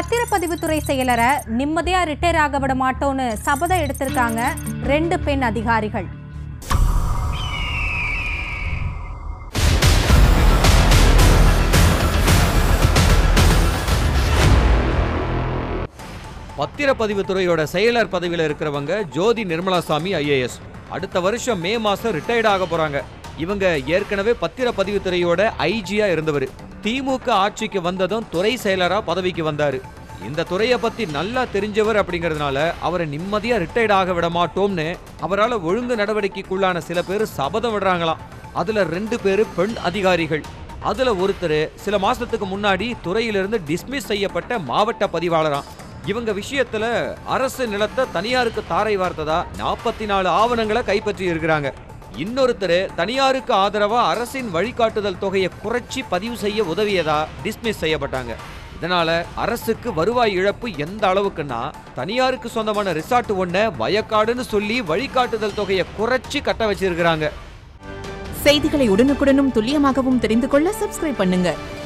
பத்திரப்பதிவுத்துறை செயலரை நிம்மதியா ரிட்டையர் ஆக விட மாட்டோம்னு சபதம் எடுத்திருக்காங்க ரெண்டு பெண் அதிகாரிகள் பத்திரப்பதிவு துறையோட செயலர் பதவியில இருக்கிறவங்க ஜோதி நிர்மலாசாமி ஐஏஎஸ் அடுத்த வருஷம் மே மாசம் ரிட்டையர்ட் ஆக போறாங்க இவங்க ஏற்கனவே பத்திரப்பதிவு துறையோட ஐஜியா இருந்தவர் திமுக ஆட்சிக்கு வந்ததும் துறை செயலரா பதவிக்கு வந்தாரு இந்த துறையை பத்தி நல்லா தெரிஞ்சவர் அப்படிங்கறதுனால அவரை நிம்மதியா ரிட்டையர்ட் ஆக விட மாட்டோம்னு அவரால ஒழுங்கு நடவடிக்கைக்குள்ளான சில பேர் சபதம் விடுறாங்களாம் அதுல ரெண்டு பேரு பெண் அதிகாரிகள் அதுல ஒருத்தர் சில மாசத்துக்கு முன்னாடி துறையிலிருந்து டிஸ்மிஸ் செய்யப்பட்ட மாவட்ட பதிவாளராம் இவங்க விஷயத்துல அரசு நிலத்தை தனியாருக்கு தாரை வார்த்ததா நாற்பத்தி நாலு ஆவணங்களை கைப்பற்றி இருக்கிறாங்க இன்னொருத்தர் தனியாருக்கு ஆதரவா அரசின் வழிகாட்டுதல் தொகையை குறைச்சி பதிவு செய்ய உதவியதா டிஸ்மிஸ் செய்யப்பட்டாங்க இதனால அரசுக்கு வருவாய் இழப்பு எந்த அளவுக்குன்னா தனியாருக்கு சொந்தமான ரிசார்ட் ஒன்ன வயக்காடுன்னு சொல்லி வழிகாட்டுதல் தொகையை குறைச்சி கட்ட வச்சிருக்கிறாங்க செய்திகளை உடனுக்குடனும் துல்லியமாகவும் தெரிந்து கொள்ள சப்ஸ்கிரைப் பண்ணுங்க